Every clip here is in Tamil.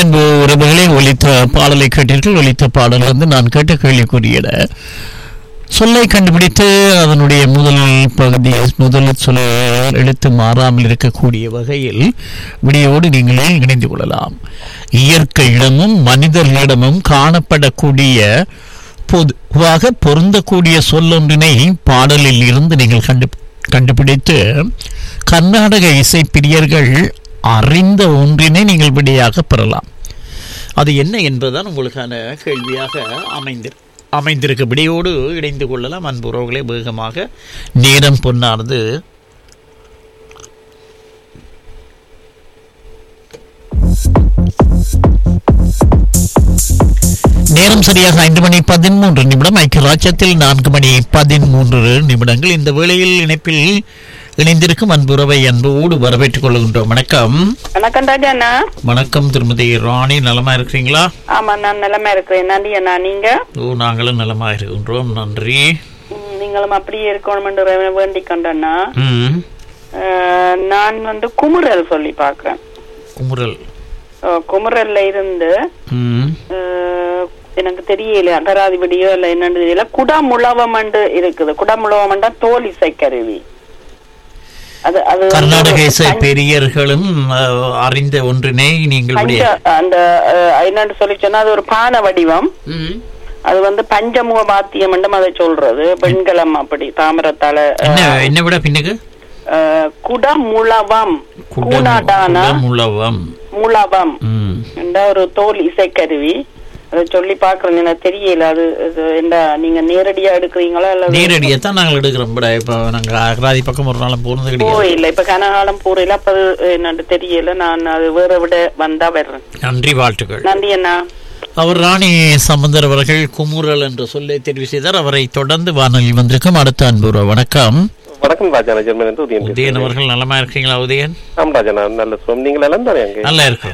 அன்பு உறவுகளே ஒலித்த பாடலை கேட்டீர்கள் ஒலித்த பாடல் வந்து நான் கேட்ட கேள்விக்குரிய சொல்லை கண்டுபிடித்து அதனுடைய முதல் பகுதி முதல் சொல் எழுத்து மாறாமல் இருக்கக்கூடிய வகையில் விடியோடு நீங்களே இணைந்து கொள்ளலாம் இயற்கையிடமும் மனிதர்களிடமும் காணப்படக்கூடிய பொதுவாக பொருந்தக்கூடிய சொல்லொன்றினை பாடலில் இருந்து நீங்கள் கண்டு கண்டுபிடித்து கர்நாடக இசை பிரியர்கள் அறிந்த ஒன்றினை நீங்கள் விடையாக பெறலாம் அது என்ன என்பதுதான் உங்களுக்கான கேள்வியாக அமைந்திரு அமைந்திருக்க விடையோடு இணைந்து கொள்ளலாம் அன்புறவுகளே வேகமாக நேரம் பொன்னானது நேரம் சரியாக ஐந்து மணி பதிமூன்று நிமிடம் ஐக்கிய ராஜ்யத்தில் நான்கு மணி பதிமூன்று நிமிடங்கள் இந்த வேளையில் இணைப்பில் இணைந்திருக்கும் அன்புறவை அன்போடு வரவேற்றுக் கொள்கின்றோம் வணக்கம் வணக்கம் ராஜா அண்ணா வணக்கம் திருமதி ராணி நலமா இருக்கிறீங்களா ஆமா நான் நிலைமை இருக்கிறேன் நன்றி அண்ணா நீங்க ஓ நாங்களும் நலமா இருக்கின்றோம் நன்றி ம், நீங்களும் அப்படியே இருக்கணும் வேண்டிக் கொண்டேன்னா ம் அஹ், நான் வந்து குமுறல் சொல்லி பாக்குறேன் குமுறல் அஹ், குமுறல்ல இருந்து ம் அஹ், எனக்கு தெரியல அகராதிபடியோ இல்ல என்னன்னு தெரியல குடமுழவமண்டு இருக்குது குடமுழவமண்டா தோல் இசைக்கருவி அது அது கர்நாடக இசை பெரியர்களும் அஹ், அறிந்த ஒன்றினை நீங்கள் பஞ்ச விடைய அந்த அஹ், என்னன்னு சொல்லி சொன்னா அது ஒரு பானை வடிவம் ம். அது வந்து பஞ்சமுக பாத்தியம் என்றும் அதை சொல்றது பெண்களம் அப்படி தாமிரத்தால என்ன என்ன விட பின்னுக்கு அஹ், குடமுழவம் குடம் கூனாடானா குடமுழவம் முழவம் ம் என்ற ஒரு தோல் இசைக்கருவி அதை சொல்லி பாக்குறேன் எனக்கு தெரியல அது இது என்ன நீங்க நேரடியா எடுக்கிறீங்களா அல்லது நேரடியாக தான் நாங்கள் எடுக்கிறோம் விட இப்போ நாங்கள் அகராதி பக்கம் ஒரு நாளும் போனது கிடையாது போயில்ல இப்ப கனகாலம் பூரையில அப்ப அது என்னன்னு தெரியல நான் அது வேற விட வந்தா வர்றேன் நன்றி வாழ்த்துக்கள் நன்றி அண்ணா அவர் ராணி சம்பந்தர் அவர்கள் குமுறல் என்ற சொல்லை தெரிவு செய்தார் அவரை தொடர்ந்து வானொலி வந்திருக்கும் அடுத்த அன்புற வணக்கம் வணக்கம் ராஜா நான் ஜெர்மன் இருந்து உதயம் உதயன் அவர்கள் நலமா இருக்கீங்களா உதயன் ஆம் ராஜா நான் நல்ல சுகம் நீங்கள் எல்லாம் தானே அங்கே நல்லா இருக்கு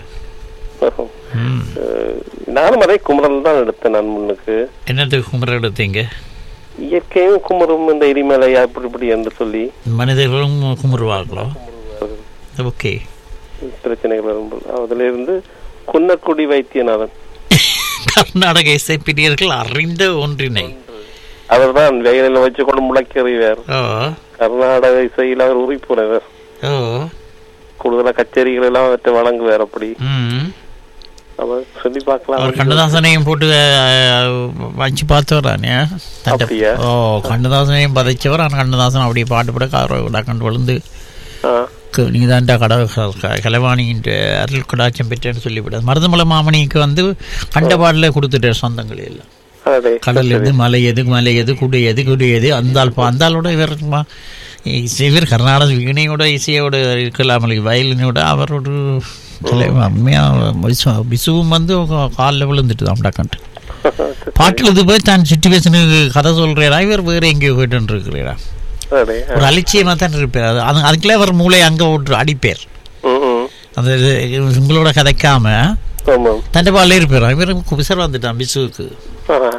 ம். அஹ், நானும் அதே குமரல் தான் எடுத்தேன் நான் முன்னுக்கு என்னத்துக்கு குமுறல் எடுத்தீங்க இயற்கையும் குமரும் இந்த எரிமலையா இப்படி இப்படி என்று சொல்லி மனிதர்களும் குமுறுவார்களோ ஓகே பிரச்சனைகள் வரும்போது அதுல இருந்து குன்னக்குடி வைத்தியநாதன் கர்நாடக இசைப்பிரியர்கள் அறிந்த ஒன்றினை அவர் தான் வெயிலில் வச்சு கொண்டு முளைக்கறிவார் ஓ கர்நாடக இசையில் அவர் உரிப்புறவர் ஓ கூடுதலா கச்சேரிகள் எல்லாம் அவற்றை வழங்குவார் அப்படி ம் அவர் சொல்லி பார்க்கலாம் அவர் கண்ணதாசனையும் போட்டு அஹ், வச்சு பார்த்தவரானே அப்படியா? ஓ கண்ணதாசனையும் பதைச்சவர் ஆனால் கண்ணதாசன் அப்படியே பாட்டு போட கார கண்டு விழுந்து ஆ, நீங்கள் தான்டா கட கலைவாணியின் அருள் கடாட்சம் பெற்றேன்னு சொல்லிவிடாது மருதமலை மாமணிக்கு வந்து கண்ட பாடல கொடுத்துட்டார் சொந்தங்கள் எல்லாம் அதே கடல் எது மலை எது மலை எது குடி எது குடி எது அந்தாள் பா- அந்தாளோட இவர் மா- இசை இவர் கர்நாடக வீணையோட இசையோட இருக்கலாம் வயலினோட அவர் ஒரு கலை- உண்மையா விசு- விசுவும் வந்து காலில் விழுந்துட்டு தான் டக்கன்ட்டு பாட்டில் இது போய் தான் சுச்சுவேஷனுக்கு கதை சொல்கிறா இவர் வேறு எங்கேயோ கேட்டுன்னு இருக்கிறா அதே ஒரு அலட்சியமாக தான் இருப்பார் அது அது அதுக்குள்ளே அவர் மூளை அங்கே விட்டு அடிப்பார் ம், ம். அந்த இது உங்களோட கதைக்காம ஆமாம் தண்டை பாலில் இருப்பார் இவர் குபிசர் வந்துட்டான் பிசுவுக்கு ஆஹா.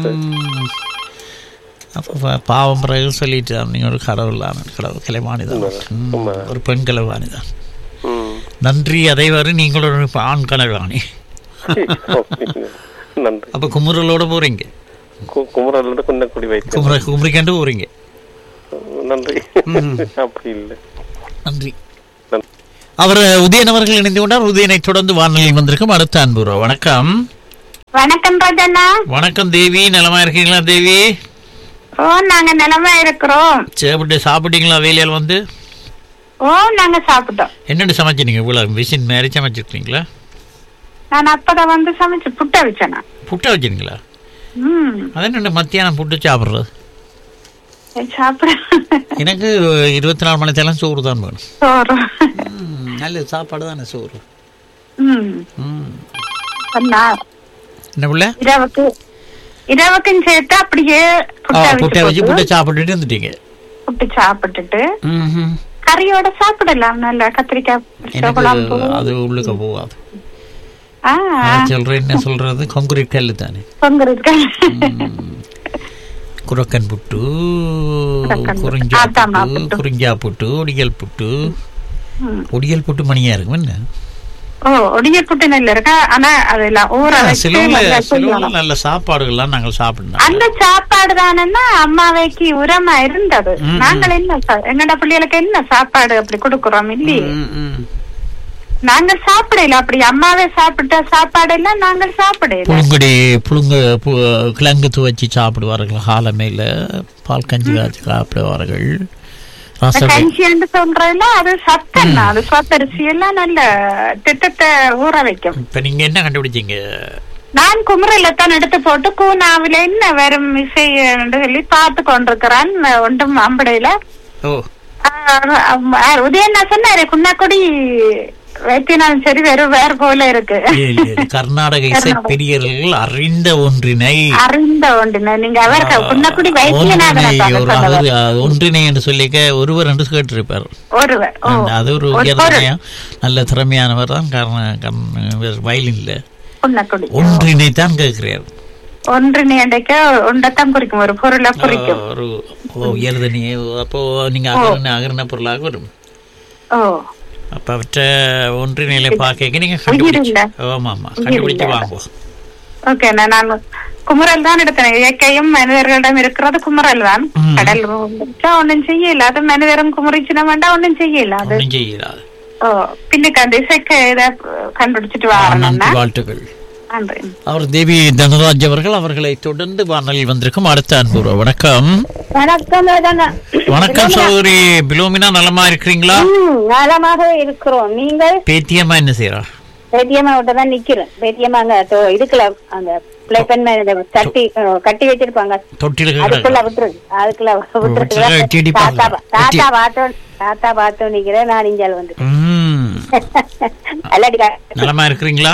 அப்போ பாவம் பிறகு சொல்லிட்டு நீ ஒரு கடவுளான கடவுள் கிளைவாணிதான் ம், ஒரு பெண் கிளைவாணிதான் ம். நன்றி அதை வரை நீங்கள் ஒரு ஆண் கனவாணி நன்றி அப்போ குமுறலோட போறீங்க கு- குமரல்ல குன்னக்குடி வைத்தியம் குமுற குமுறிக்கண்டு போறீங்க நன்றி அப்படி இல்லை நன்றி நன்றி. அவர் உதயன் அவர்கள் இணைந்து கொண்டார் உதயனை தொடர்ந்து வானொலியில் வந்திருக்கும் அடுத்த அன்புரோ வணக்கம் வணக்கம் ராஜண்ணா வணக்கம் தேவி நலமா இருக்கீங்களா தேவி ஓ நாங்க நிலமா இருக்கிறோம் சாப்பிட்டு சாப்பிட்டீங்களா வேலையால் வந்து ஓ நாங்க சாப்பிட்டோம் என்னென்ன சமைச்சிட்டீங்க இவ்வளோ மிஷின் மாதிரி சமைச்சிருக்கீங்களா நான் அப்பதான் வந்து சமைச்சு புட்ட வச்சேனா புட்டை வச்சிருங்களா ம் அதான் என்ன மத்தியானம் புட்டு சாப்பிட்றது சாப்பிட எனக்கு இருபத்தி நாலு மணி நேரம் சோறு தான் வேணும் சோறு ம், நல்ல சாப்பாடு தானே சோறு ம் ம் சொன்னா என்ன பிள்ளை இரவுக்கு இரவுக்கும் சேர்த்து அப்படியே ஆ புட்ட புட்டை வச்சு வச்சு புட்டை சாப்பிட்டுட்டு வந்துட்டீங்க புட்டு சாப்பிட்டுட்டு ம்ஹும். கறியோட சாப்பிடலாம் நல்ல கத்திரிக்காய் எனக்கு குழம்பு அது உள்ளுக்க போகாது ஆ நான் சொல்றேன் என்ன சொல்றது கொங்குரிட் கல்லு தானே பொங்கலுக்கு குரக்கன் புட்டு குரக்கன் புட்டு. குறிஞ்சா ஆத்தாமா புட்டு புட்டு. குறிஞ்சா புட்டு ஒடியல் புட்டு ம். ஒடியல் புட்டு மணியா இருக்கும் என்ன ஓ ஒடிய புட்டு நெல் இருக்கா ஆனா அதுல ஊற வச்சு சிலவங்க நல்லா சிலவங்க செய்யணும். நல்ல சாப்பாடுகள்லாம் நாங்கள் சாப்பிடணும் அந்த சாப்பாடு தானேன்னா அம்மாவைக்கு உரமா இருந்தது ம், நாங்கள் என்ன சா- எங்கட பிள்ளைகளுக்கு என்ன சாப்பாடு அப்படி கொடுக்குறோம் இல்லையே ம், ம். நாங்கள் சாப்பிடல அப்படி அம்மாவே சாப்பிட்ட சாப்பாடு எல்லாம் நாங்கள் சாப்பிடல புழுங்கடி புழுங்க பு- கிழங்கு துவச்சி சாப்பிடுவார்கள் காலமேல பால் கஞ்சி காய்ச்சி சாப்பிடுவார்கள் இந்த ரசம் கஞ்சின்னு சொல்றதுல அது சத்தம் தான் அது சொத்தரிசி எல்லாம் நல்ல திட்டத்தை ஊற வைக்கும் இப்ப நீங்க என்ன கண்டுபிடிச்சீங்க நான் குமரில தான் எடுத்து போட்டு கூனாவில என்ன வரும் இசை என்று சொல்லி பார்த்து கொண்டிருக்கிறான் ஒன்றும் அம்படையில ஓ உதயன் நான் சொன்னாரு குன்னாக்குடி வைத்தினாலும் சரி வெறும் வேற போல இருக்கு இல்ல, இல்ல, இல்ல. கர்நாடக இசை பிரியர்கள் அறிந்த ஒன்றினை அறிந்த ஒன்று நீங்க அவருக்கு குன்னக்குடி வைத்தியநாதனை ஒன்றினை பார்க்க ஒரு சொன்னவர். அவர் அஹ், ஒன்றினை என்று சொல்லிக்க ஒருவர் என்று கேட்டிருப்பார் ஒருவர் ஓ. அந்த- அது ஒரு ஒரு- உயர்தனையா நல்ல திறமையானவர் தான் காரணம் வயலின்ல குன்னக்குடி ஒன்றினை தான் கேட்கிறார் ஒன்று நீண்டைக்க ஒன்றத்தான் குறிக்கும் ஒரு பொருளை குறிக்கும் ஒரு உயர்தனியை அப்போ நீங்க அகரண அகரண பொருளாக வரும் ஓ அப்ப அவற்றை ஒன்றிணையில பார்க்க நீங்க உயிர் கண்டுபிடிச்சு இல்ல. ஆமா ஆமா உயிர் கண்டுபிடிச்சு இல்ல. வாங்குவோம் ஓகே நான் நான் குமரல் தான் எடுத்தேன் இயற்கையும் மனிதர்களிடம் இருக்கிறது குமரல் தான் ம். கடல் வந்துச்சா ஒண்ணும் செய்யல அது மனிதரும் குமரிச்சுனா வேண்டாம் ஒண்ணும் செய்யல அது ஒன்றும் செய்யலாது ஓ பின்னுக்கு அந்த இசைக்கு இதை கண்டுபிடிச்சிட்டு வரணும்னா நன்றி வாழ்த்துக்கள் நன்றி அவர் தேவி தனராஜ் அவர்கள் அவர்களை தொடர்ந்து வானலில் வந்திருக்கும் அடுத்த அன்பு வணக்கம் வணக்கம் ராஜண்ணா வணக்கம் சகோதரி பிலோமினா நலமா இருக்கிறீங்களா ம், நலமாக இருக்கிறோம் நீங்கள் பேத்தியம்மா என்ன செய்யறா பேட்டியம்மா விட்டு தான் நிக்கிறேன் பேட்டியம்மா அங்க தொ- இதுக்குள்ள அந்த பிளேபென் கட்டி அஹ், கட்டி வச்சிருப்பாங்க தொட்டில அதுக்குள்ள விட்டுரு அதுக்குள்ள வச்சுட்டு தேடி விட்டுருக்கு தாத்தா பாருங்க. பா- தாத்தா பார்த்தோம் தாத்தா பார்த்தோம் நிக்கிறேன் நான் இஞ்சால் வந்து ம் அல்லாடிக்கா நலமா இருக்கிறீங்களா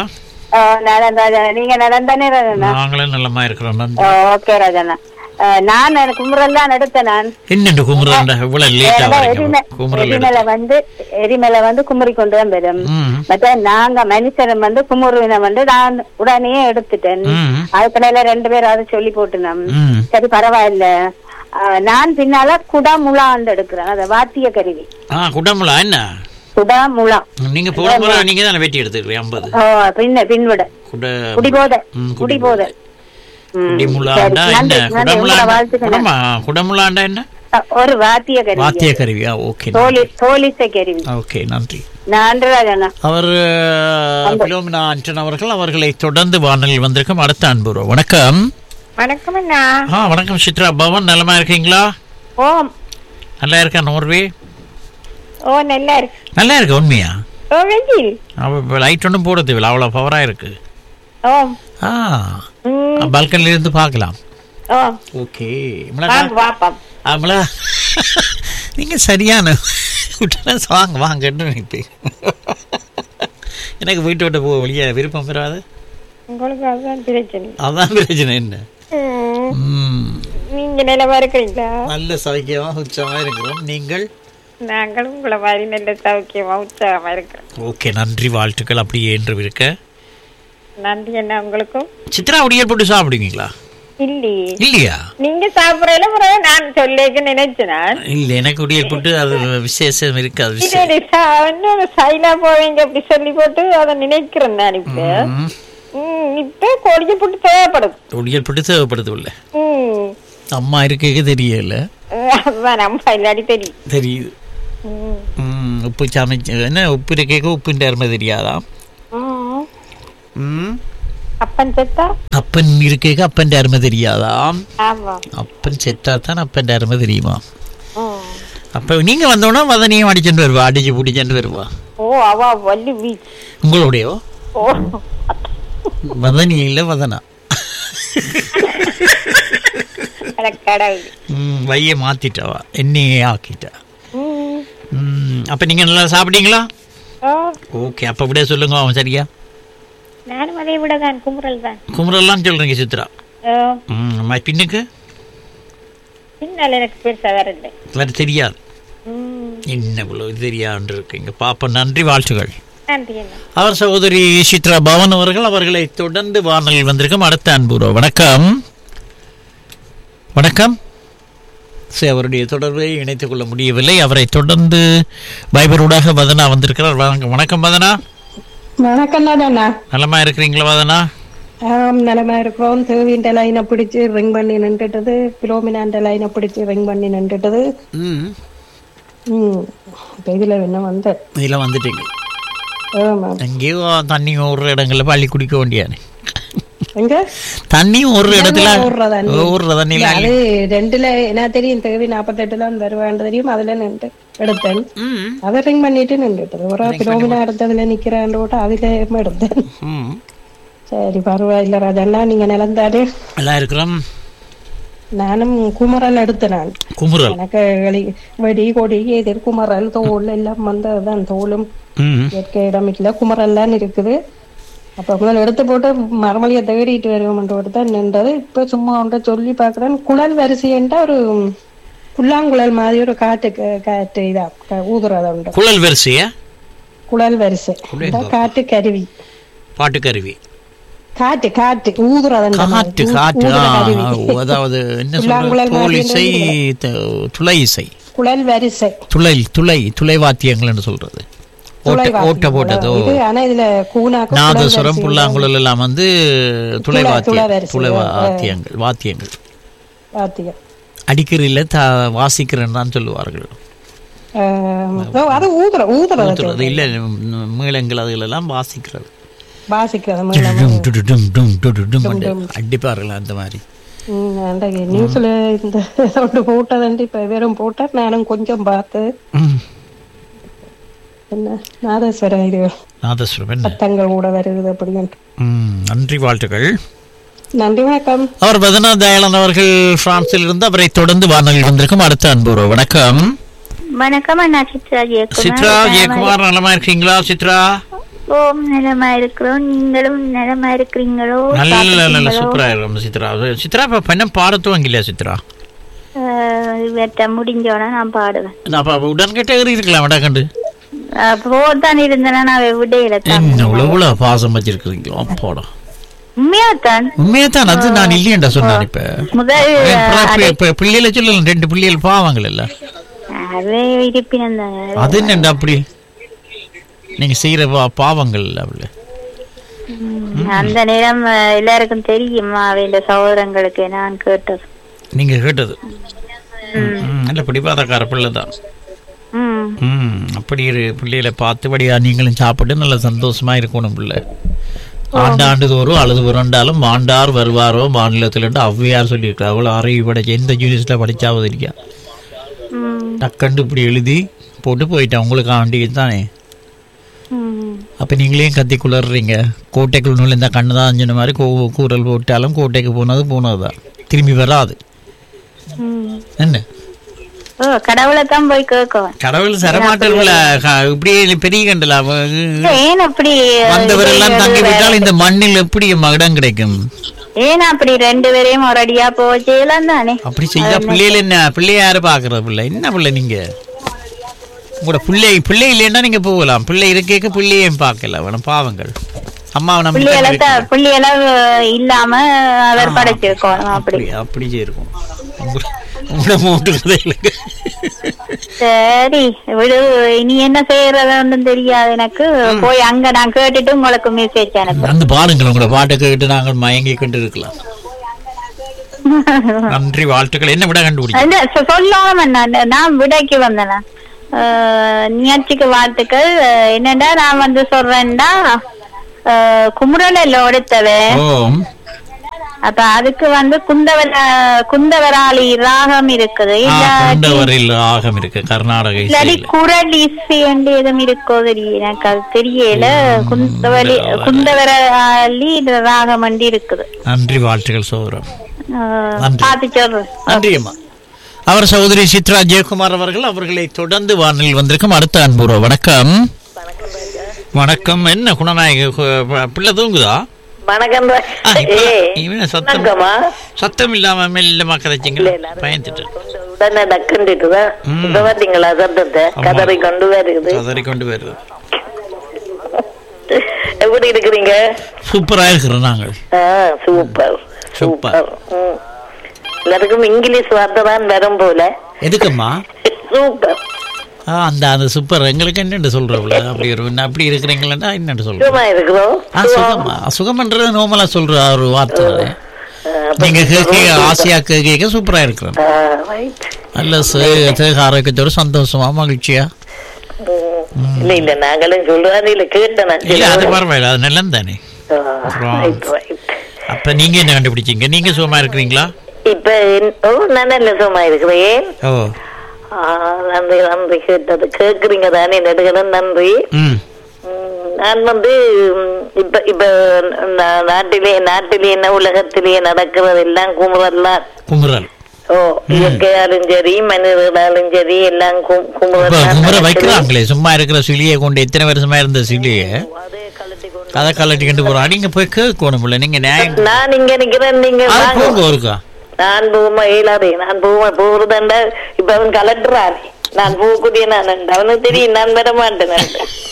நலன் ராஜா நீங்க நலன் தானே ராஜண்ணா நாங்களும் நலமா இருக்கிறோம் நன்றி ஓகே ராஜண்ணா அஹ், நான் எனக்கு குமுறல் தான் எடுத்தேன் நான் என்னண்டு குமுறண்டா இவ்வளவு லேட்டா ஏன்னா வரீங்க எரிமலை குமுறல் எரிமலை வந்து எரிமலை வந்து குமரி கொண்டு தான் வரும் ம் மத்த நாங்க மனுஷன் வந்து குமுருவினை வந்து நான் உடனே எடுத்துட்டேன் ம் அதுக்குள்ள ரெண்டு பேரும் அதை சொல்லி போட்டுனோம் ம் சரி பரவாயில்ல ஆஹ் நான் பின்னால குடாமுலாண்டு எடுக்கிறேன் அத வாத்திய கருவி ஆ குடமுலா என்ன குடாமுலா நீங்க போன முறை நீங்க தானே வெட்டி எடுத்துக்கிறீங்க ஐம்பது ஓ பின்ன பின்விட குட குடிபோத ம், குடிபோத ம், குடிமுலாண்டா சரி, என்ன நன்றி, நன்றி, உங்களை குடமுலாண்டா வாழ்த்துக்கிறேன். குடமா குடமுலாண்டா என்ன அஹ், ஒரு வாத்திய கருவி வாத்திய கருவியா ஓகே தோலி தோலிச கருவி ஓகே நன்றி நன்றி ராஜண்ணா அவர் பிலோமினா அன்டன் அவர்கள் அவர்களை தொடர்ந்து வானலில் வந்திருக்கும் அடுத்த அன்பு வணக்கம் வணக்கம் அண்ணா ஆ வணக்கம் சித்ரா பவன் நலமா இருக்கீங்களா ஓ நல்லா இருக்கா நோர்வே ஓ நல்லா இருக்கு நல்லா இருக்கு உண்மையா ஓ வெயில் அவ லைட் ஒன்றும் போட தேவையில்ல அவ்வளோ பவராக இருக்கு ஓ ஆ ம், பால்கனில இருந்து பார்க்கலாம் ஓ ஓகே வாங்க பாப்போம் அமலா நீங்க சரியான விட்டுனா வாங்க வாங்கன்னு நினைப்பேன் எனக்கு வீட்டை விட்டு போக வெளியே விருப்பம் பெறாது உங்களுக்கு அதுதான் பிரச்சனை அதான் பிரச்சனை என்ன ம், ம், நீங்க நிலவா இருக்கிறீங்களா நல்ல சௌக்கியமா உச்சமா இருக்கிறோம் நீங்கள் நாங்களும் உங்களை மாதிரி நல்ல சௌக்கியமா உற்சாகமா இருக்கிறோம் ஓகே நன்றி வாழ்த்துக்கள் அப்படியே என்று இருக்க நன்றி என்ன உங்களுக்கும் சித்ரா உடியல் போட்டு சாப்பிடுவீங்களா இல்லையே இல்லையா நீங்க சாப்பிடறதுல பிறகு நான் சொல்லேக்கு நினைச்சேன் நான். இல்ல எனக்கு உடியல் போட்டு அது விசேஷம் இருக்காது இது விசேஷம் ஒரு சா- இன்னொரு சைலா போவீங்க அப்படி சொல்லி போட்டு அதை நினைக்கிறேன் நான் இப்ப ம், ம், இப்ப கொடிய போட்டு தேவைப்படுது உடியல் போட்டு தேவைப்படுது உள்ள ம். அம்மா இருக்க தெரியல அதான் நம்ம இல்லாடி தெரியும் தெரியுது ம். ம், உப்பு சமைச்சு என்ன உப்பு இருக்க உப்புன்ற அருமை தெரியாதாம் ம். ம், அப்பன் செத்தா அப்பன் இருக்க அப்பன் அருமை தெரியாதாம் ஆமா அப்பன் செத்தா தான் அப்பன் அருமை தெரியுமா ம். அப்ப நீங்க வந்தோன்னா வதனியும் அடிச்சுட்டு வருவா அடிச்சு பிடிச்சுட்டு வருவா ஓ அவ வள்ளி வீச் உங்களுடையோ ஓ வதனி இல்ல வதனா அட கடவுள் ம், வைய மாத்திட்டவா என்னையே ஆக்கிட்டா ம். ம், அப்ப நீங்க நல்லா சாப்பிட்டீங்களா ஓ ஓகே அப்ப விட சொல்லுங்க அவன் சரியா நானும் அதை விட தான் குமுறல் தான் குமரெல்லாம் சொல்றீங்க சித்ரா ஓ ம், அம்மா, பின்னுக்கு பின்னால் எனக்கு பெருசா வரல வேற தெரியாது ம். என்ன இவ்வளவு இது தெரியாது இருக்கீங்க பாப்போம் நன்றி வாழ்த்துகள் நன்றி என்ன அவர் சகோதரி சித்ரா பவன் அவர்கள் அவர்களை தொடர்ந்து வானலில் வந்திருக்கும் அடுத்த அன்புறோ வணக்கம் வணக்கம் சரி அவருடைய தொடர்பை இணைத்துக் கொள்ள முடியவில்லை அவரை தொடர்ந்து பைபரூடாக வதனா வந்திருக்கிறார் வணக்கம் வணக்கம் வதனா வணக்கம் தானண்ணா நலமா இருக்கிறீங்களா வதனா ஆம் நிலமா இருக்கிறோம் தேவின்ற லைனை பிடிச்சு ரிங் பண்ணி நின்றுட்டது பிலோமினாண்ட லைனை பிடிச்சு ரிங் பண்ணி நின்றுட்டது ம் ம் இப்போ இதில் என்ன வந்த இதில் வந்துட்டீங்க ஆமா எங்கேயோ தண்ணி ஒரு இடங்கள்ல பள்ளி குடிக்க வேண்டியானே எங்க தண்ணி ஒரு இடத்துல ஊர்ற தண்ணி. ஊர்ற தண்ணியில அது ரெண்டுல என்ன தெரியும் தேவி நாற்பத்தெட்டு தான் வருவான்னு தெரியும் அதுல நின்று எடுத்தேன் ம் அதை ரிங் பண்ணிட்டு நின்றுட்டது ஒரு பிலோமினா எடுத்ததுல நிக்கிறான்னு போட்டு அதுல எடுத்தேன் ம் சரி பரவாயில்ல ராஜண்ணா நீங்க நிலந்தாரு எல்லாம் இருக்கிறோம் நானும் குமரல் எடுத்தேன் நான் குமுறல் எனக்கு வெளி- வெடி கொடி எதிர் குமரல் தோல் எல்லாம் வந்ததுதான் தோலும் ம் இயற்கை இடம் இல்ல குமரல்லாம் இருக்குது அப்ப முதல்ல எடுத்து போட்டு மரமலியை தேடிட்டு வருவோம்ன்ற தான் நின்றது இப்ப சும்மா ஒன்றை சொல்லி பாக்குறேன் குழல் வரிசைன்ட்டா ஒரு புல்லாங்குழல் மாதிரி ஒரு காட்டு க- காற்று இதா க- ஊதுறது உண்டு குழல் வரிசையா குழல் வரிசை இந்த காட்டு கருவி பாட்டுக்கருவி காட்டு காட்டு ஊதுறது காற்று காற்று ஆ, அதாவது என்ன சொல்றது புல்லாங்குழல் தோல் மாதிரி இசை த- துளை இசை குழல் வரிசை துளை துளை துளை வாத்தியங்கள்னு சொல்றது ஓட்ட துளை ஓட்ட போட்டதோ இது ஆனா இதுல கூனாக்கு நாதஸ்வரம் புல்லாங்குழல் எல்லாம் வந்து துளை துளை- வாத்தியம் துளை வரிசை. துளை வாத்தியங்கள் வாத்தியங்கள் வாத்தியம் அடிக்கிறதில்ல த வாசிக்கிறேன்னு தான் சொல்லுவார்கள் ஆஹ் ஓ, அது ஊதுற ஊதுறது ஊத்துறது இல்ல ம், மேளங்கள் அதுகளெல்லாம் வாசிக்கிறது வாசிக்கிறது மேளம். டும் டு டு டும் டும் டு டு டும் என்று அடிப்பார்கள் அந்த மாதிரி ம், அன்றைக்கு நியூஸ்ல இந்த ஒன்று போட்டதுண்டு இப்ப வெறும் போட்டார் நானும் கொஞ்சம் பார்த்து ம். என்ன நாதஸ்வரம் இது நாதஸ்வரம் என்ன சத்தங்கள் கூட வருது அப்படின்னு ம், நன்றி வாழ்த்துக்கள் நன்றி வணக்கம் அவர் பதனா தயாளன் அவர்கள் பிரான்சில் இருந்து அவரை தொடர்ந்து வானொலியில் வந்திருக்கும் அடுத்த அன்பு வணக்கம் வணக்கம் அண்ணா சித்ரா ஜெயக்குமார் சித்ரா ஜெயக்குமார் நலமா இருக்கீங்களா சித்ரா ஓம் நலமா இருக்கிறோம் நீங்களும் நலமா இருக்கிறீங்களோ நல்ல நல்ல சாப்பிட்டீங்களோ? சூப்பரா இருக்கும் சித்ரா சித்ரா இப்ப பெண்ண பாட துவங்கில சித்ரா ஆஹ் இவற்றை முடிஞ்சோட நான் பாடுவேன் நான் அப்ப உடன்கிட்ட ஏறி இருக்கலாம் வடக்கண்டு போதான் இருந்தேன்னா நான் விடையில தான் என்ன இவ்வளவு பாசம் வச்சிருக்கிறீங்க அப்பாடா உண்மையாத்தான் உண்மையா தான் அது நான் இல்லையேண்டா சொன்னான் இப்ப முதல் இப்ப- இப்ப பிள்ளைகளை சொல்லலாம் ரெண்டு பிள்ளைகள் பாவங்கள் இல்ல அதே இருப்பினம் தானே அது என்னண்டா அப்படி நீங்க செய்யற பா- பாவங்கள் இல்ல அவளு அந்த நேரம் அஹ், எல்லாருக்கும் தெரியுமா அவன் சகோதரங்களுக்கு நான் கேட்டது நீங்க கேட்டது ம், நல்ல பிடிவாதக்கார பிள்ளை தான் ம் ம் அப்படி இரு பிள்ளைகளை பார்த்துபடியா நீங்களும் சாப்பிட்டு நல்ல சந்தோஷமா இருக்கணும் பிள்ளை ஆண்டாண்டு தோறும் அழுது புரண்டாலும் மாண்டார் வருவாரோ மாநிலத்தில் ஔவையார் சொல்லியிருக்கார் அவ்வளோ அறிவு படைச்ச எந்த யூனிவர்சிட்டியில் படிச்சாவது இருக்கா ம் டக்கண்டு இப்படி எழுதி போட்டு போயிட்டேன் உங்களுக்கு ஆண்டி தானே ம் அப்போ நீங்களே கத்தி குளறுறீங்க கோட்டைக்குள் நுழைந்த கண்ணு தான் அஞ்சின மாதிரி கோ கூறல் போட்டாலும் கோட்டைக்கு போனது போனது தான் திரும்பி வராது ம் என்ன ஓ கடவுளை தான் போய் கேட்கும் கடவுள் சரமாட்டல் இப்படியே பெரிய கண்டல ஏன் அப்படி வந்தவரெல்லாம் தங்கி விட்டால் இந்த மண்ணில் எப்படி இடம் கிடைக்கும் ஏன் அப்படி ரெண்டு பேரையும் ஒரு அடியா போச்சேலாம் தானே அப்படி செய்யா பிள்ளைகள் என்ன பிள்ளைய யாரு பாக்குறது பிள்ளை என்ன பிள்ளை நீங்க உங்களோட பிள்ளை பிள்ளை இல்லைன்னா நீங்க போகலாம் பிள்ளை இருக்கேக்க பிள்ளையும் பார்க்கல வேணும் பாவங்கள் அம்மாவை நம்பி தான் புள்ளியெல்லாம் இருக்கீங்க. புள்ளியெல்லாம் இல்லாம அவர் படைச்சிருக்கோம் அப்படி அப்படி அப்படி செய்யிருக்கும் உங்களோட- உங்களோட மூட்டு கதைகளுக்கு சரி விடு இனி என்ன செய்யறதுன்னு தெரியாது எனக்கு போய் அங்க நான் கேட்டுட்டு உங்களுக்கு மெசேஜ் அனுப்புறேன் வந்து பாருங்கள் உங்களோட பாட்டை கேட்டு நாங்கள் மயங்கி கொண்டு இருக்கலாம் நன்றி வாழ்த்துக்கள் என்ன விட கண்டுபிடிக்கும் இல்ல சொ- சொல்லாம நான் நான் விடைக்கு வந்தேனா நிகழ்ச்சிக்கு வாழ்த்துக்கள் அஹ், என்னடா நான் வந்து சொல்றேன்டா அஹ், குமுறல ஒடுத்தவன் ஓம் அப்ப அதுக்கு வந்து குந்தவர குந்தவராளி ராகம் இருக்குது இல்லாட்டி கொண்டவரில் ஆகம் இருக்கு கர்நாடக இல்லாட்டி இசையில் குரல் இசை என்று எதுவும் இருக்கோ தெரியல எனக்கு அது தெரியல குந்தவலி குந்தவராளி ராகம் என்று இருக்குது நன்றி வாழ்த்துக்கள் சோதரம் அஹ், நன்றி. பார்த்து சொல்றேன் நன்றி அம்மா அவர் சகோதரி சித்ரா ஜெயக்குமார் அவர்கள் அவர்களை தொடர்ந்து வானில் வந்திருக்கும் அடுத்த அன்புறவு வணக்கம் வணக்கம் என்ன குணநாயக கு- பிள்ளை தூங்குதா வணக்கம் ஆ, இப்ப- இவன் சத்தம் வணக்கம்மா சத்தம் இல்லாம மெல்லமா கதைச்சிங்க பயந்துட்டு உடனே டக்குண்டுட்டுதா ம். இப்ப பாத்தீங்களா சத்தத்தை ஆமா. கதறி கொண்டு வருது கதறி கொண்டு வருது எப்படி இருக்கிறீங்க சூப்பரா இருக்கிறோம் நாங்கள் ஆ, சூப்பர் சூப்பர். சூப்பர் ம். எல்லாருக்கும் இங்கிலீஷ் வார்த்தை தான் வரும் போல எதுக்கும்மா சூப்பர் ஆ, அந்த அந்த சூப்பர் எங்களுக்கு என்னென்று சொல்கிறவள அப்படி ஒரு அப்படி இருக்கிறீங்களா என்னென்று சொல்கிறோம் சும்மா இருக்கிறோம் ஆ சுகம் சுகம்ன்றது நோமலா சொல்ற ஒரு வார்த்தை தானே. நீங்க கேட்க ஆசையா கேட்க சூப்பரா இருக்கிறேன் ரைட் நல்ல சே- தேக ஆரோக்கியத்தோட சந்தோஷமா மகிழ்ச்சியா இல்ல இல்ல நாங்களும் சொல்றோம் இல்ல கேட்டேன் நான். இல்ல அது பரவாயில்ல அது நல்லம் தானே ஆ, right, right. அப்ப நீங்க என்ன கண்டுபிடிச்சீங்க நீங்க சுகமா இருக்கிறீங்களா இப்ப என்- ஓ நான் நல்ல சும்மா இருக்கிறேன் ஓ ஆ, நன்றி நன்றி கேட்டது கேக்குறீங்க தானே நெடுகளும் நன்றி ம் ம், நான் வந்து ம், இப்ப இப்ப நா- நாட்டிலே நாட்டிலே என்ன உலகத்திலே நடக்கிறது எல்லாம் குமுறல்லாம் குமுறல் ஓ இயற்கையாலும் சரி மனிதர்களாலும் சரி எல்லாம் கு- இப்ப குமுறல் தான் குமுற நடக்குது. வைக்கிறாங்களே சும்மா இருக்கிற சிலியை கொண்டு எத்தனை வருஷமா இருந்த சிலியை அதே கழட்டி கொண்டு அதை கலட்டி கொண்டு போறோம் நீங்க போய் கேட்கணும் இல்ல நீங்க நியாயம் நான் இங்க நிக்கிறேன் நீங்க அது வாங்க. போங்க ஒருக்கா நான் பூமா இயலாதே நான் பூமா போறதாண்டா இப்ப அவன் கலட்டுறான் நான் பூக்குடிய நான் அவனுக்கு தெரியும் நான் வர மாட்டேன்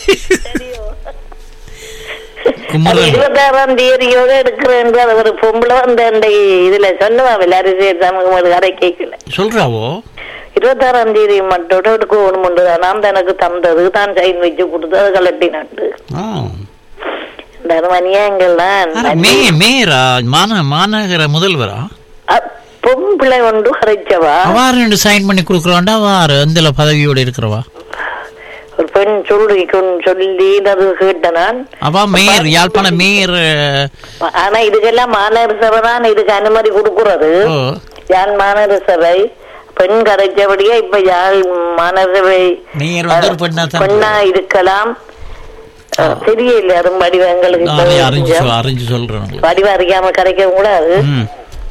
குமுறல் இருபத்தாறாம் தேதியோட எடுக்கிறேன் அது ஒரு பொம்பளை வந்து அந்த இதுல சொன்னவா விளையாடு சமூகம் ஒரு கதை கேட்கல சொல்றாவோ இருபத்தாறாம் தேதி மட்டும் எடுக்கணும் நான் எனக்கு தந்தது தான் சைன் வச்சு கொடுத்து அதை கலட்டினாண்டு ஆ. இந்த மணியாங்கள்லாம் ஆனா, மே மேயரா மான மாநகர முதல்வரா பொம்பளை ஒன்று கரைச்சவா அவாறு ரெண்டு சைன் பண்ணி கொடுக்குறாண்டா அவாறு எந்த பதவியோட இருக்கிறவா ஒரு பெண் சொல்லி கொண்டு சொல்லி அது கேட்டேன் நான் அவா மேயர் யாழ்ப்பாண மேயர் ஆனா இதுக்கெல்லாம் மாநகர சபை தான் இதுக்கு அனுமதி கொடுக்கறது ஓ யாழ் மாநகர சபை பெண் கரைச்சபடியா இப்ப யாழ் மாநகர சபை மேயர் வந்து ஒரு பெண்ணா தான் பெண்ணா இருக்கலாம் அஹ், தெரியல அது வடிவங்களுக்கு இப்ப நானே அறிஞ்சு சொல்- அறிஞ்சு சொல்றேன் உங்களுக்கு. வடிவ அறியாம கரைக்க கூடாது ம்.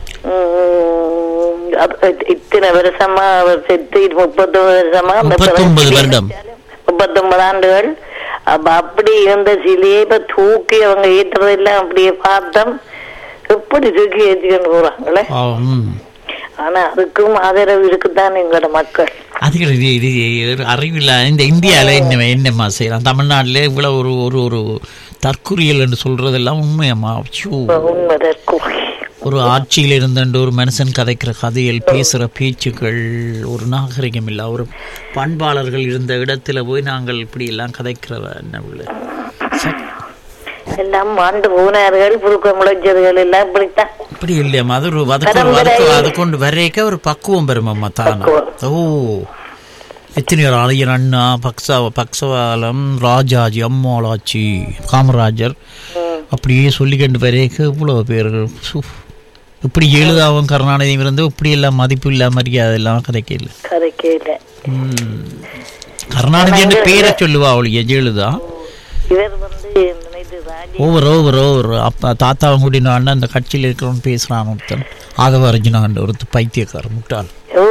உம், அது இத்தனை வருஷமா அவர் செத்து இது முப்பத்தொன்பது வருஷமா அந்த முப்பத்தொன்பது வருடம் முப்பத்தொன்பது ஆண்டுகள் அப்ப அப்படி இருந்த சிலையை இப்ப தூக்கி அவங்க ஏற்றுறதெல்லாம் அப்படியே பார்த்தோம் எப்படி தூக்கி ஏற்றிக்கொண்டு போறாங்களே ஆ, ம். ஆனா அதுக்கும் ஆதரவு இருக்குதான் எங்களோட மக்கள் அதுக்கு இது இது ஒரு அறிவில்ல இந்த இந்தியாவில் என்ன என்னம்மா செய்யலாம் தமிழ்நாட்டில் இவ்வளோ ஒரு ஒரு ஒரு தற்குறியல் என்று சொல்றதெல்லாம் உண்மையம்மா ஐயோ உண்மைதற்கும் ஒரு ஆட்சியில் இருந்துட்டு ஒரு மனுஷன் கதைக்கிற கதைகள் பேசுகிற பேச்சுக்கள் ஒரு நாகரிகம் இல்லை ஒரு பண்பாளர்கள் இருந்த இடத்துல போய் நாங்கள் இப்படி எல்லாம் கதைக்கிறவ என்ன உள்ள எல்லாம் ஆண்டு போனார்கள் புழுக்க முளைச்சதுகள் எல்லாம் இப்படித்தான் இப்படி இல்லையம்மா அது ஒரு அதுக்கு ஒரு அதுக்கு அது கொண்டு வரைக்க ஒரு பக்குவம் பெறுமம்மா தானா ஓ எத்தனை ஒரு அலையர் அண்ணா பக்ஸா பக்ஸவாலம் ராஜாஜி அம்மாளாச்சி காமராஜர் அப்படியே சொல்லிக்கண்டு வரைக்க இவ்வளோ பேர் சு. இப்படி எழுதாவும் கருணாநிதியும் இருந்து இப்படி எல்லாம் மதிப்பு இல்லாம மரியாதை எல்லாம் கதைக்கல கதை கேட்ட கருணாநிதி பேரை சொல்லுவா அவளுக்கு ஜெயலலிதா இவர் வந்து நினைத்து ராஜி ஓவர் ஓவர் ஓவர் அப்பா தாத்தாவும் கூட்டினாண்டு அந்த கட்சியில் இருக்கிறவன் பேசுறான் ஒருத்தன் ஆதவ அர்ஜுனாண்டு ஒருத்தர் பைத்தியக்காரன் முட்டாள் ஓ.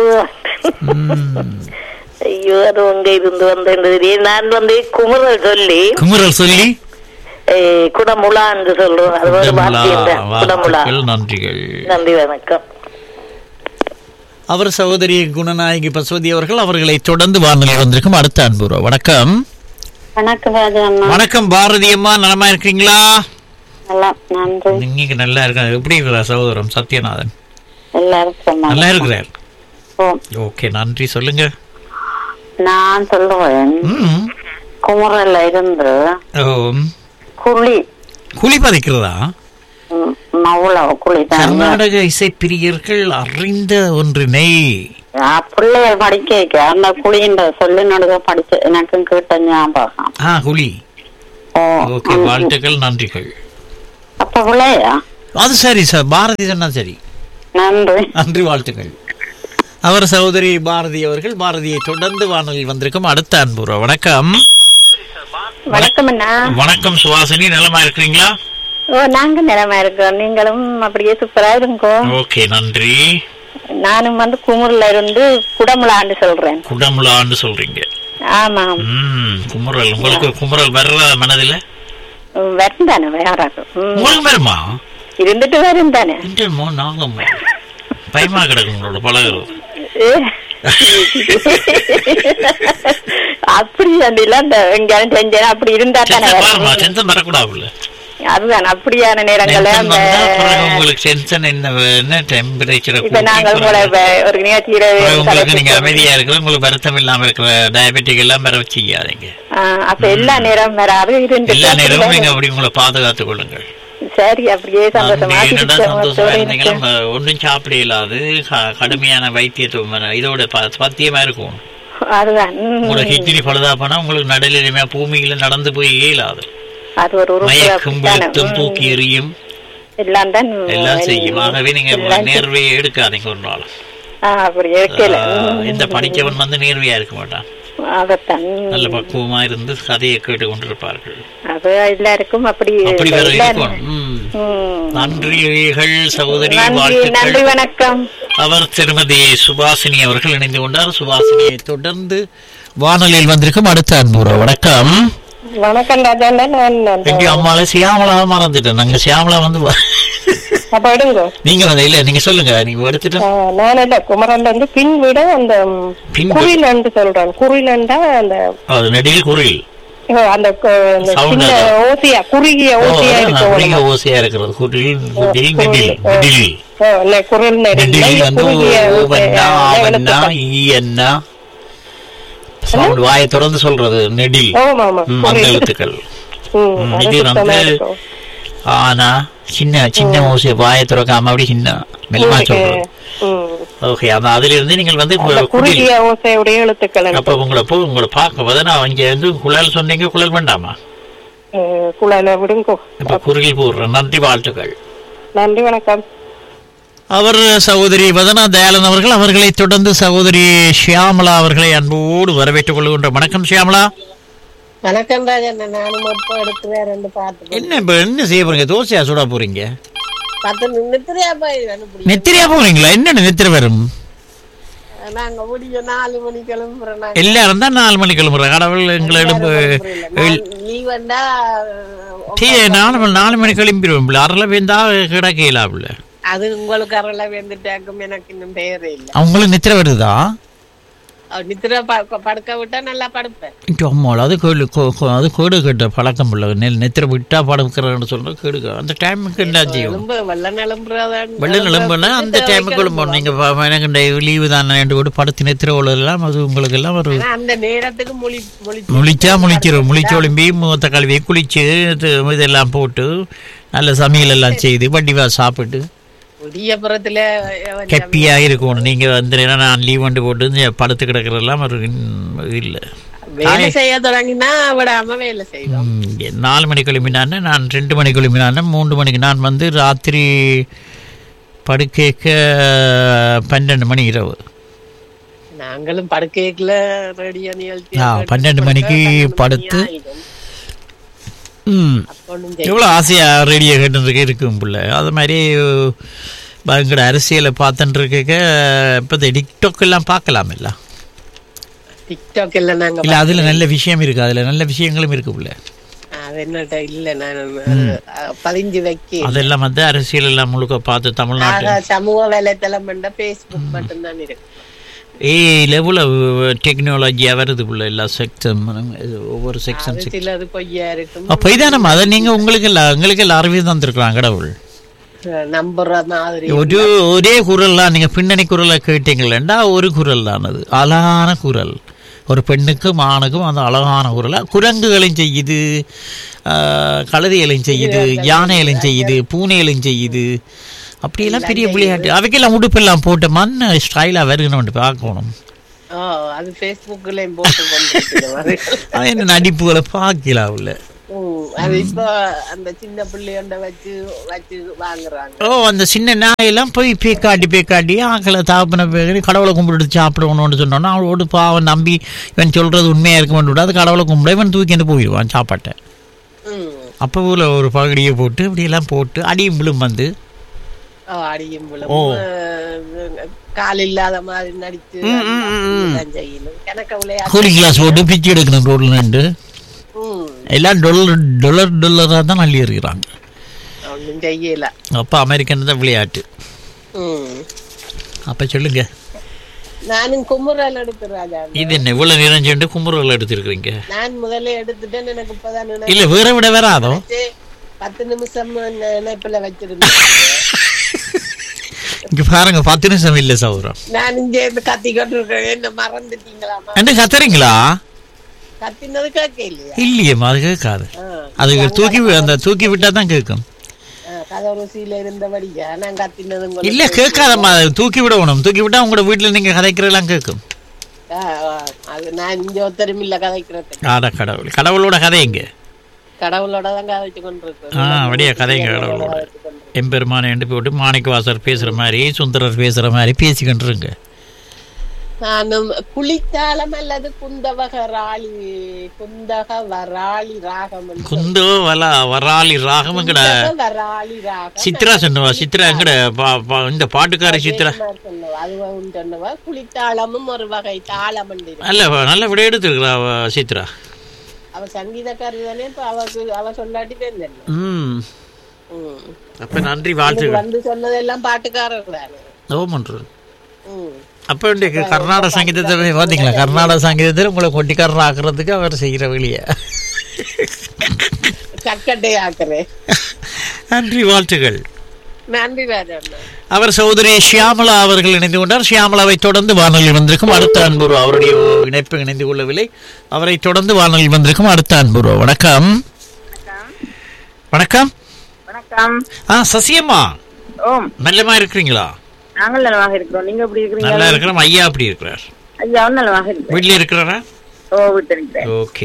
ஐயோ அது உங்க இருந்து வந்தது நான் வந்து குமுறல் சொல்லி குமுறல் சொல்லி ஏய், குடமுலா என்று சொல்றோம் அது ஒரு குடமுலா, வார்த்தை தான். குடமுலா வாழ்த்துக்கள், நன்றிகள் நன்றி வணக்கம் அவர் சகோதரி குணநாயகி பசுவதி அவர்கள் அவர்களை தொடர்ந்து வானொலி வந்திருக்கும் அடுத்த அன்புறோ வணக்கம் வணக்கம் ராஜா அண்ணா வணக்கம் பாரதி அம்மா நலமா இருக்கீங்களா நல்லா நன்றி நீங்க நல்லா இருக்காங்க எப்படி இருக்கிறார் சகோதரம் சத்யநாதன் எல்லாரும் சும்மா நல்லா இருக்கிறார் ஓ, ஓகே நன்றி சொல்லுங்க நான் சொல்லுவேன் ம். குமரல்ல இருந்து ஓ, குழி குழி பதிக்கிறதா ம், மவுள குழி தான் கர்நாடக இசை பிரியர்கள் அறிந்த ஒன்றினை பிள்ளைகள் படிக்க வைக்க அந்த குழின்ற சொல்லி நடுக படிச்சு எனக்கும் கேட்ட ஞாபகம் ஆ குழி ஓ ஓகே வாழ்த்துக்கள் நன்றிகள் அப்ப பிள்ளையா அது சரி சார் பாரதி சொன்னா சரி நன்றி நன்றி வாழ்த்துக்கள் அவர் சகோதரி பாரதி அவர்கள் பாரதியை தொடர்ந்து வானொலியில் வந்திருக்கும் அடுத்த அன்புற வணக்கம் வணக்கம் அண்ணா வணக்கம் சுவாசினி நலமா இருக்கிறீங்களா ஓ நாங்க நிலமா இருக்கோம் நீங்களும் அப்படியே சூப்பரா இருங்கோ ஓகே நன்றி நானும் வந்து குமுறுல இருந்து குடமுலான்னு சொல்றேன் குடமுலான்னு சொல்றீங்க ஆமாம் ம் குமுறல் உங்களுக்கு குமுறல் வர்ற மனதில் வரும் தானே வேறாக்கும் ம், உங்களுக்கு வருமா இருந்துட்டு வரும் தானே இன்டர்மோ நாகம் பயமா கிடக்கும் உங்களோட பழகிறது அப்படி அந்த இல்ல அந்த எங்கேயாலும் செஞ்சேன் அப்படி இருந்தா தானே செந்தம் வரும். பாருமா செந்தம் வரக்கூடாதுல்ல அதுதான் அப்படியான நேரங்கள்ல டென்ஷன் அந்த வந்தா பிறகு உங்களுக்கு டென்ஷன் என்ன என்ன டெம்பரேச்சரை இப்ப நாங்கள் உங்களை இப்ப ஒரு நிகழ்ச்சியில உங்களுக்கு நீங்க அமைதியா இருக்கிற உங்களுக்கு வருத்தம் இல்லாம இருக்கிற டயபெட்டிக் எல்லாம் வர செய்யாதீங்க ஆ, அப்ப எல்லா நேரம் வராது இருந்து எல்லா நேரமும் நீங்க அப்படி உங்களை பாதுகாத்துக் கொள்ளுங்கள் சரி அப்படியே சந்தோஷமா அப்படி என்னடா சிரிச்ச சந்தோஷமா முகத்தோட இருந்தீங்கன்னா இருக்கு. ம- ஒண்ணும் சாப்பிட இயலாது க- கடுமையான வைத்தியத்துவம் வர- இதோட ப- பத்தியமா இருக்கும் அதுதான் ம். உங்களுக்கு கிட்னி பழுதா போனா உங்களுக்கு நடுநிலைமையா பூமியில நடந்து போய் இயலாது அது ஒரு உறுப்பு மயக்கும் அப்படித்தானே. விழுத்தும் ம். தூக்கி எறியும் எல்லாம் தான் எல்லாம் செய்யும் ஆகவே நீங்க எல்லாம் நேர்வையை எடுக்காதீங்க ஒரு நாள் ஆ, அப்படி இருக்கல ஆஹ், இந்த படிச்சவன் வந்து நேர்வையா இருக்க மாட்டான் அதத்தான் ம். நல்ல பக்குவமா இருந்து கதையை கேட்டு கொண்டிருப்பார்கள் அது எல்லாருக்கும் அப்படி அப்படி இல்லை. வேற எல்லாரும். இருக்கும் ம். ம். நன்றிகள் சகோதரி நன்றி நன்றி வாழ்த்துக்கள் வணக்கம் அவர் திருமதி சுபாசினி அவர்கள் இணைந்து கொண்டார் சுபாசினியை தொடர்ந்து வானொலியில் வந்திருக்கும் அடுத்த அன்புற வணக்கம் வணக்கம் ராஜா நான் அந்த- எங்க அம்மால சியாமலா மறந்துட்டேன் நாங்க சியாமலா வந்து வ- அப்ப எடுங்க நீங்க வந்து இல்ல நீங்க சொல்லுங்க நீங்க எடுத்துட்டு ஆ, நான் இல்ல குமரன்ல இருந்து பின் விட அந்த ம், பின் விட- குரிலண்டு சொல்றேன் குரிலண்டா அந்த அது நெடில் குரில் ஓ, அந்த க- அந்த Sound சின்ன அது. ஓசியா குறுகிய ஓசியா அப்படிங்க இருக்கும் ஓசையா இருக்கிறது குரில் குரில் குரில். நெடில் ஓ. நெடில் ஓ, இல்ல, குரில் நெடில் நெடில் வந்து குறுகிய ஓவன்னா ஆவன்னா எழுத்துக்கள். ஈ என்ன சவுண்ட் வாயை தொடர்ந்து சொல்றது நெடில் ஆமா ஆமா ம், அந்த குரில். எழுத்துக்கள் ம், ம், அது இது சுத்தமா வந்து இருக்கும். ஆனா சின்ன சின்ன ஓசை வாயை திறக்காம அப்படி சின்ன மெல்லமா சொல்றது ம். ஓகே அந்த அதுல இருந்து நீங்கள் வந்து அந்த குரில் குறுகிய ஓசையுடைய எழுத்துக்கள் எனக்கு. அப்ப உங்களை போ உங்களை பார்க்க போது நான் இங்க வந்து குழல் சொன்னீங்க குழல் வேண்டாமா அஹ், குழல விடுங்கோ இப்ப குறுகில் போடுறேன் நன்றி வாழ்த்துக்கள் நன்றி வணக்கம் அவர் சகோதரி வதனா தயாளன் அவர்கள் அவர்களை தொடர்ந்து சகோதரி ஷியாமலா அவர்களை அன்போடு வரவேற்றுக் கொள்கின்ற வணக்கம் ஷியாமலா வணக்கம் ராஜன் நானும் அப்போ எடுக்கிறேன் ரெண்டு பார்த்து என்ன இப்ப என்ன செய்ய போறீங்க தோசையா சுட போறீங்க பத்து நித்திரையா போய் அனுப்பி நெத்திரியா போறீங்களா என்ன நெத்திர வரும் நாங்க முடிய நாலு மணி கிளம்புறோம் நாங்க எல்லாரும் தான் நாலு மணி கிளம்புற கடவுள் எங்களை எழுப்பு லீவ் வந்தா டீ நாலு மணி நாலு மணி கிளம்பிடுவோம் அரள வேந்தா கிடக்கலாம்ல அது உங்களுக்கு அறல வந்துட்டாக்கும் எனக்கு இன்னும் பேரே இல்ல அவங்களுக்கு நித்திர வருதா அவ நித்திர ப- படுக்க விட்டா நல்லா படுப்பேன் இட்டு அம்மாள் அது கேடு கோ- கோ- அது கேடு கேட்ட பழக்கம் இல்லை நெல் நெத்திர விட்டா படுக்கிறேன்னு சொல்ற கேடு கே- அந்த டைமுக்கு என்ன செய்யும் எலும்பு வெள்ள நிலம்புறதான் வெள்ள நிலம்புனா அந்த டைமுக்கு எழும்பணும் நீங்க ப- எனக்கு லீவு தானே கூட படுத்து நெத்திர எல்லாம் அது உங்களுக்கு எல்லாம் ஒரு அந்த நேரத்துக்கு மொழி மொழி முழிச்சா முழிக்கிறோம் முழிச்சு ஒளிம்பி மூத்த கல்வியை குளிச்சு இது இதெல்லாம் போட்டு நல்ல சமையல் எல்லாம் செய்து வண்டிவா சாப்பிட்டு விடியப்புறத்துல கெப்பியா இருக்கணும் நீங்க வந்து என்ன நான் லீவ் வண்டி போட்டு இந்த படுத்து கிடக்கிறதெல்லாம் ஒரு இது இல்லை வேலை செய்ய தொடங்கினா விடாம வேலை செய்வோம் ம், நாலு மணி கிளம்பினான நான் ரெண்டு மணி கிளம்பினான மூன்று மணிக்கு நான் வந்து ராத்திரி படுக்கைக்க பன்னெண்டு மணி இரவு நாங்களும் படுக்கைக்குள்ள ரேடியோ நிகழ்ச்சி ஆ, பன்னெண்டு மணிக்கு படுத்து ம் அப்பொண்ணும் எவ்வளோ ஆசையாக ரேடியோ கேட்டுருக்கு இருக்கும் பிள்ளை அது மாதிரி எங்களோட அரசியலை பார்த்துட்டு இருக்க இப்போ இந்த டிக்டாக் எல்லாம் பார்க்கலாமில்ல டிக்டாக் இல்ல நாங்க இல்லை அதில் நல்ல விஷயம் இருக்குது அதில் நல்ல விஷயங்களும் இருக்கு பிள்ளை அது என்னட்ட இல்ல நான் அஹ், பதிஞ்சு வைக்க அதெல்லாம் வந்து அரசியல் எல்லாம் முழுக்க பார்த்து தமிழ்நாட்டு ஆக, சமூக வலைத்தளம் பண்ண பேஸ்புக் மட்டும்தான் இருக்கு ஏ லெவலில் டெக்னாலஜியாக வருது பிள்ளை எல்லா செக்ஷன் ஒவ்வொரு செக்ஷன் அது சிலது பொய்யா இருக்கும் அப்போ இதானம்மா அதை நீங்கள் உங்களுக்கு எல்லாம் உங்களுக்கு எல்லாம் அறிவு தந்துருக்கலாம் கடவுள் அஹ், நம்புற மாதிரி ஒரு ஒரே குரல் தான் நீங்கள் பின்னணி குரலை கேட்டீங்களா ஒரு குரல் தான் அது அழகான குரல் ஒரு பெண்ணுக்கும் ஆணுக்கும் அந்த அழகான குரல் குரங்குகளையும் செய்யுது ஆஹ், கழுதைகளையும் செய்யுது யானைகளையும் செய்யுது பூனைகளையும் செய்யுது அப்படியெல்லாம் பெரிய விளையாட்டு அவைக்கெல்லாம் உடுப்பெல்லாம் போட்டு மண் ஸ்டைலாக வருகணும்னு பார்க்கணும் ஓ அது பேஸ்புக்லயும் போட்டு கொண்டு அது என்ன நடிப்புகளை பார்க்கலாம் உள்ள அது இப்போ அந்த சின்ன பிள்ளையோண்ட வச்சு வச்சு வாங்குறாங்க ஓ அந்த சின்ன நாயெல்லாம் போய் பேக்காட்டி பேக்காட்டி ஆக்களை தாப்பின பேக்கி கடவுளை கும்பிட்டு சாப்பிடணும்னு சொன்னோன்னா அவளோட பாவம் நம்பி இவன் சொல்றது உண்மையா இருக்க வேண்டும் அது கடவுளை கும்பிட இவன் தூக்கிட்டு போயிடுவான் சாப்பாட்டை ம். அப்போ ஊரில் ஒரு பகடியை போட்டு இப்படியெல்லாம் போட்டு அடியும் விழும் வந்து ஓ, அடியும் விழும் ஓ. அஹ், கால் இல்லாத மாதிரி நடிச்சு ம், ம், ம், ம். அப்படிதான் செய்யணும் கணக்க விளையாட்டு கூலி கிளாஸ் போட்டு பிச்சு எடுக்கணும் ரோட்ல நின்று ம், எல்லாம் டொலர் டொலர் டொலராக தான் அள்ளி இருக்கிறாங்க ஒண்ணும் செய்யல அப்போ அமெரிக்கன் தான் விளையாட்டு ம். அப்போ சொல்லுங்க நானும் குமுறல் எடுக்கிறேன் ராஜா இது என்ன இவ்வளோ நேரம் சென்று கும்புறவில் எடுத்துருக்குறீங்க நான் முதல்ல எடுத்துட்டேன் எனக்கு இப்பதான் இல்லை வேற விட வராதோ நினைச்சு பத்து நிமிஷம் இணைப்புல வச்சிருந்தேன் இங்க பாருங்க பத்து நிமிஷம் இல்ல சௌரம் நான் இங்க இருந்து கத்திக்கிட்டு இருக்கேன் என்ன மறந்துட்டீங்களாமா என்ன கத்துறீங்களா கத்தினது கேட்க இல்லையா இல்லையேம்மா அது கேட்காது ஆ. அது தூக்கி வி- அந்த தூக்கி விட்டா தான் கேட்கும் ஆ, கதவரசியில இருந்தபடியா நான் கத்தினது உங்களுக்கு இல்ல கேட்காதம்மா அது தூக்கி விடணும் தூக்கி விட்டா உங்களோட வீட்டுல நீங்க கதைக்கிறதெல்லாம் கேட்கும் ஆ, ஆ, அது நான் இங்க ஒருத்தரும் இல்ல கதைக்கிறதுக்கு ஆட கடவுள் கடவுளோட கதை எங்க கடவுளோட தான் கதைச்சு கொண்டிருக்கேன் ஆ அப்படியே கதைங்க கடவுளோட எம்பெருமானை எண்டு போட்டு மாணிக்க வாசர் பேசுற மாதிரி சுந்தரர் பேசுற மாதிரி பேசிக்கிட்டு இருங்க நானும் குளித்தாளம் அல்லது குந்தவக ராளி குந்தக வராளி ராகம் என்று குந்தோ வலா வராளி ராகமங்கட குந்தக வராளி ராகம் சித்ரா சொன்னவா சித்ரா எங்கட பா- பா- இந்த பாட்டுக்கார சித்ரா நான் சொன்னவா அதுவும் சொன்னவா குளித்தாளமும் ஒரு வகை தாளம் என்று இருக்கு. நல்ல நல்ல விட எடுத்துருக்கிறா அவ சித்ரா அவ சங்கீதக்காரி தானே இப்ப அவக்கு அவ சொல்லாட்டி தெரிஞ்சல ம் அப்ப நன்றி வாழ்த்து வந்து சொன்னதெல்லாம் பாட்டுக்காரர் தானே ஓமன்றது ம். அப்போ இன்றைக்கு கர்நாடக சங்கீதத்தை போய் பார்த்தீங்களா கர்நாடக சங்கீதத்தில் உங்களை கொட்டிக்காரன் ஆக்குறதுக்கு அவர் செய்கிற வழியை சக்கட்டை ஆக்குறேன் நன்றி வாழ்த்துகள் நன்றி ராஜா அவர் சகோதரி ஷியாமலா அவர்கள் இணைந்து கொண்டார் ஷியாமலாவை தொடர்ந்து வானொலி வந்திருக்கும் அடுத்த அன்புரு அவருடைய இணைப்பு இணைந்து கொள்ளவில்லை அவரை தொடர்ந்து வானொலி வந்திருக்கும் அடுத்த அன்புரு வணக்கம் வணக்கம் வணக்கம் ஆ சசியம்மா ஓம் நல்லமா இருக்கிறீங்களா நாங்கள் நலமாக இருக்கிறோம் நீங்க எப்படி இருக்கிறீங்க நல்லா இருக்கிறோம் ஐயா அப்படி இருக்கிறார் ஐயா நலமாக இருக்கிறேன் வீட்டில் இருக்கிறாரா ஓ விட்டு இருக்கிறேன் ஓகே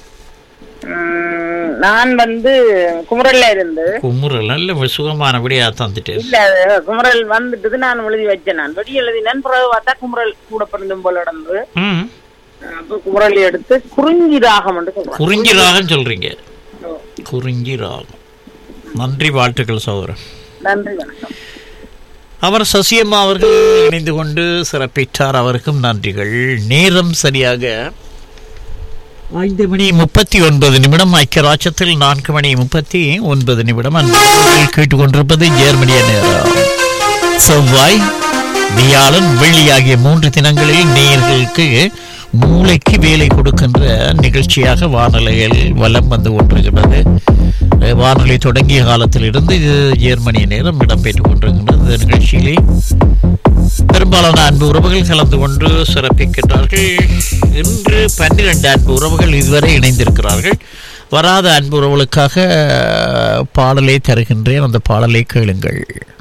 உம், நான் வந்து குமரல்ல இருந்து குமுறல் நல்ல சுகமானபடியா தந்துட்டு இல்ல அது குமரல் வந்துட்டது நான் எழுதி வச்சேன் நான் வெடி எழுதினேன் பிறகு பார்த்தா குமரல் கூட பிறந்தும் போல நடந்து ம் அப்ப குமரல் எடுத்து குறிஞ்சி ராகம் என்று சொல்றேன் குறிஞ்சி ராகம் சொல்றீங்க குறிஞ்சி ராகம் நன்றி வாழ்த்துக்கள் சகோதரன் நன்றி வணக்கம் அவர் சசியம்மா அவர்கள் இணைந்து கொண்டு சிறப்பித்தார் அவருக்கும் நன்றிகள் நேரம் சரியாக ஐந்து மணி முப்பத்தி ஒன்பது நிமிடம் ஐக்கிய ராஜ்யத்தில் நான்கு மணி முப்பத்தி ஒன்பது நிமிடம் அன்பர்கள் கேட்டுக்கொண்டிருப்பது ஜெர்மனிய நேரம் செவ்வாய் வியாழன் வெள்ளி ஆகிய மூன்று தினங்களில் நேயர்களுக்கு மூளைக்கு வேலை கொடுக்கின்ற நிகழ்ச்சியாக வானொலிகள் வலம் வந்து கொண்டிருக்கிறது அஹ் வானொலி தொடங்கிய காலத்தில் இருந்து இது ஜெர்மனிய நேரம் இடம்பெற்றுக் கொண்டிருக்கின்றது இந்த நிகழ்ச்சியிலே பெரும்பாலான அன்பு உறவுகள் கலந்து கொண்டு சிறப்பிக்கின்றார்கள் இன்று பன்னிரண்டு அன்பு உறவுகள் இதுவரை இணைந்திருக்கிறார்கள் வராத அன்பு உறவுகளுக்காக பாடலை தருகின்றேன் அந்த பாடலை கேளுங்கள்